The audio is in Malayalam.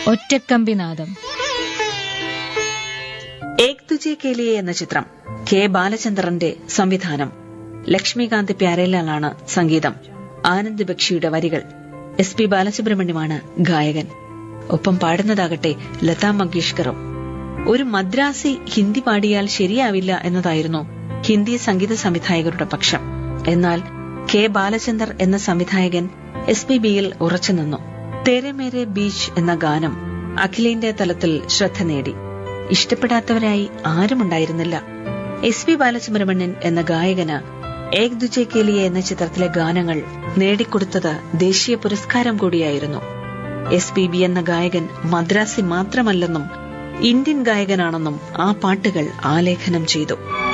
ഒറ്റക്കമ്പിനാദം ഏക് തുജെ കേലിയെ എന്ന ചിത്രം കെ ബാലചന്ദ്രന്റെ സംവിധാനം ലക്ഷ്മികാന്ത് പ്യാരേലാലാണ് സംഗീതം ആനന്ദ് ബക്ഷിയുടെ വരികൾ എസ് പി ബാലസുബ്രഹ്മണ്യമാണ് ഗായകൻ ഒപ്പം പാടുന്നതാകട്ടെ ലതാ മങ്കേഷ്കറും ഒരു മദ്രാസി ഹിന്ദി പാടിയാൽ ശരിയാവില്ല എന്നതായിരുന്നു ഹിന്ദി സംഗീത സംവിധായകരുടെ പക്ഷം എന്നാൽ കെ ബാലചന്ദർ എന്ന സംവിധായകൻ എസ് പി ബിയിൽ ഉറച്ചുനിന്നു തേരെ മേരെ ബീച്ച് എന്ന ഗാനം അഖിലേന്ത്യാ തലത്തിൽ ശ്രദ്ധ നേടി ഇഷ്ടപ്പെടാത്തവരായി ആരുമുണ്ടായിരുന്നില്ല എസ് പി ബാലസുബ്രഹ്മണ്യൻ എന്ന ഗായകന് ഏക് ദുജെ കേലിയെ എന്ന ചിത്രത്തിലെ ഗാനങ്ങൾ നേടിക്കൊടുത്തത് ദേശീയ പുരസ്കാരം കൂടിയായിരുന്നു എസ് പി ബി എന്ന ഗായകൻ മദ്രാസി മാത്രമല്ലെന്നും ഇന്ത്യൻ ഗായകനാണെന്നും ആ പാട്ടുകൾ ആലേഖനം ചെയ്തു